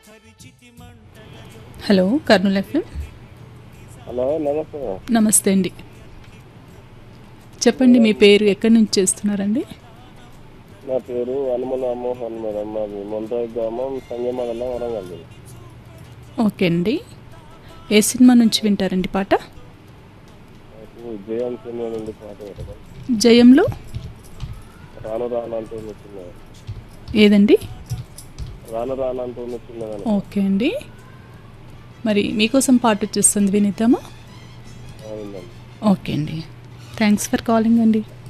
Hello Kurnool FM hello నమస్తే నమస్తే అండి చెప్పండి మీ పేరు ఎక్కడి నుంచి చేస్తున్నారండి నా పేరు హనుమల మోహన్ మేడం మాది మొండ్రాయి గ్రామం సంగమండలం వరంగల్ జిల్లా. ఓకే అండి ఏ సినిమా నుంచి వింటారండి పాట నాకు జయం సినిమా నుండి పాట పెట్టడం జయంలో రాను రాను అంటూ చిన్నది ఏదండి రాను రాను అంటూ చిన్నదని ఓకే అండి మరి మీకోసం పాట వచ్చేస్తుంది వినిద్దామా అవునండి ఓకే అండి థ్యాంక్స్ ఫర్ కాలింగ్ అండి